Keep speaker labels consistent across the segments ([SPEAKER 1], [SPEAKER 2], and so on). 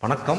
[SPEAKER 1] வணக்கம்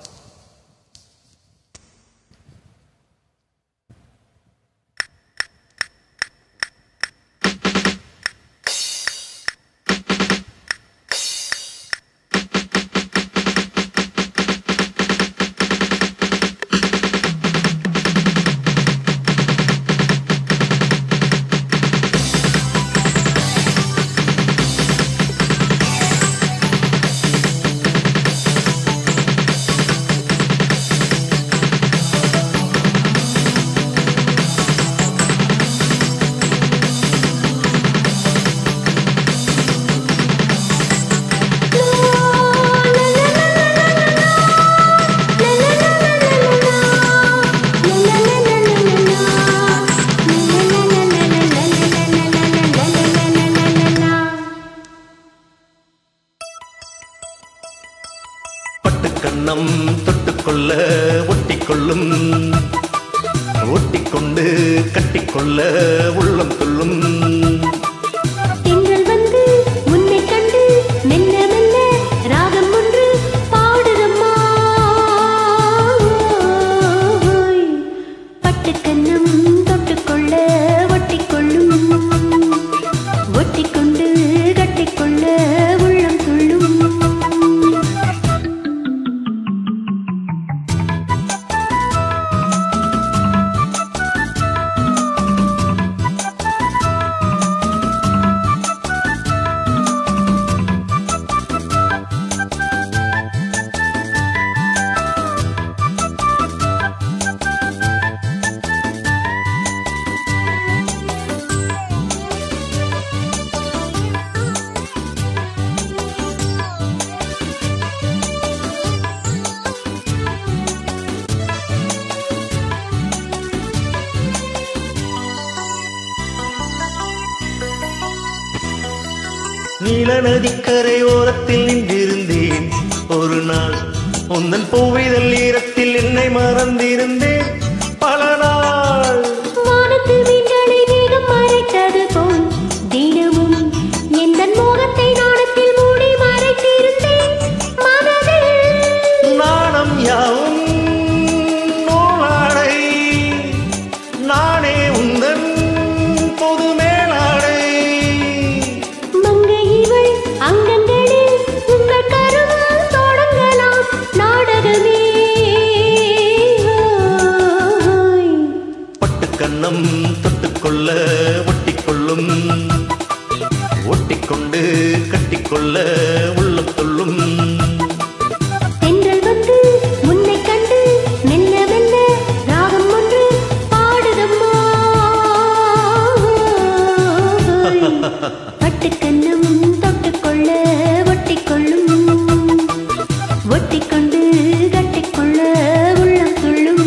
[SPEAKER 1] பட்டு கண்ணம் தொட்டுக்கொள்ள ஒட்டிக்கொள்ளும் ஒட்டிக்கொண்டு கட்டிக்கொள்ள உள்ளம் துள்ளும்
[SPEAKER 2] திங்கள் வந்து உன்னை கண்டு மெல்ல மெல்ல ராகம் ஒன்று பாடுதம்மா பட்டுக்கண்ணம் தொட்டுக்கொள்ள ஒட்டிக்கொள்ளும் ஒட்டிக்கொண்டு கட்டிக்கொள்ள உள்ளம் துள்ளும்
[SPEAKER 1] நீல நதிக்கரை ஓரத்தில் நின்றிருந்தேன் ஒரு நாள் உந்தன் பூவிதழ் ஈரத்தில் என்னை மறந்திருந்தேன் பல நாள்
[SPEAKER 2] வானத்து மீன்களை மேகம் மறைத்தது போல் தினமும் எந்தன் மோகத்தை நாணத்தில் மூடி மறைத்திருந்தேன் மனதில்
[SPEAKER 1] நாணம் யாவும் நூலாடை நானே உந்தன் பொது மேலாடை
[SPEAKER 2] மங்கை இவள் அங்கங்களில் உங்கள் கருவால் தொடங்கலாம் நாடகமே ஓய்.
[SPEAKER 1] பட்டு கண்ணம் தொட்டுக்கொள்ள ஒட்டிக்கொள்ளும் ஒட்டிக்கொண்டு கட்டிக்கொள்ள உள்ளம் துள்ளும்
[SPEAKER 2] தென்றல் வந்து உன்னை கண்டு மெல்ல மெல்ல ராகம் ஒன்று பாடுதம்மா பட்டுக்கண்ணம் தொட்டுக்கொள்ள ஒட்டிக்கொள்ளும் ஒட்டிக்கொண்டு கட்டிக்கொள்ள உள்ளம் துள்ளும்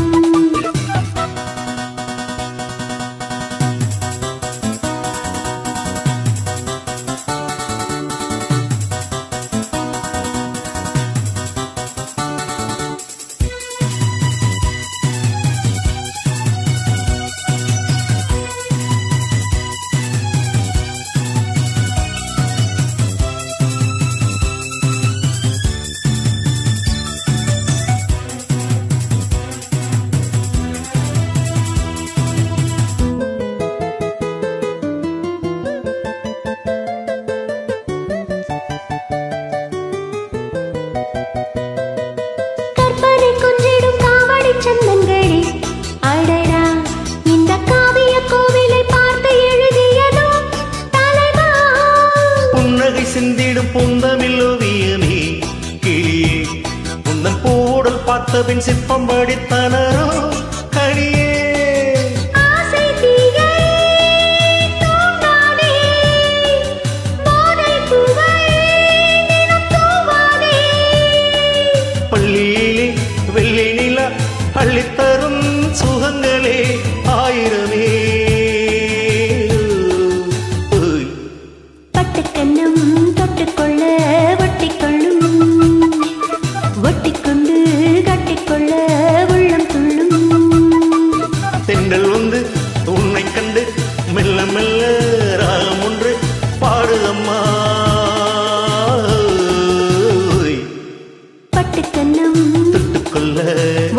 [SPEAKER 2] கற்பனை கொஞ்சிடும் காவடி சந்தங்களே அடடா இந்த காவிய கோவிலை பார்த்து எழுதியதோ தலைவா
[SPEAKER 1] புன்னகை சிந்திடும் பொந்தமில் ஓவியமே கிளியே உந்தன் பூவுடல் பார்த்த பின் சிற்பம் படித்தனரோ கனியே
[SPEAKER 2] ஆசை தீயை தூண்டாதே போதை பூவை தினம் தூவாதே
[SPEAKER 1] பள்ளியிலே வெள்ளி நிலா அள்ளித்தரும் சுகங்களே ஆயிரமே ஓய்.
[SPEAKER 2] பட்டுக்கண்ணம் தொட்டுக்கொள்ள ஒட்டிக்கொள்ளும் ஒட்டிக்கொண்டு கட்டிக்கொள்ள உள்ளம் துள்ளும்
[SPEAKER 1] தென்றல் வந்து உன்னை கண்டு மெல்ல மெல்ல ராகம் ஒன்று பாடுதம்மா ஓய்.
[SPEAKER 2] பட்டு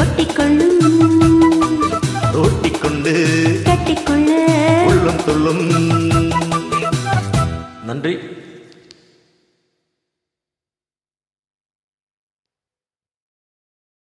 [SPEAKER 2] ஒட்டிக்கொள்ளும்
[SPEAKER 1] ஓட்டிக்கொண்டு
[SPEAKER 2] கட்டிக்கொள்ள
[SPEAKER 1] உள்ளம் துள்ளும் நன்றி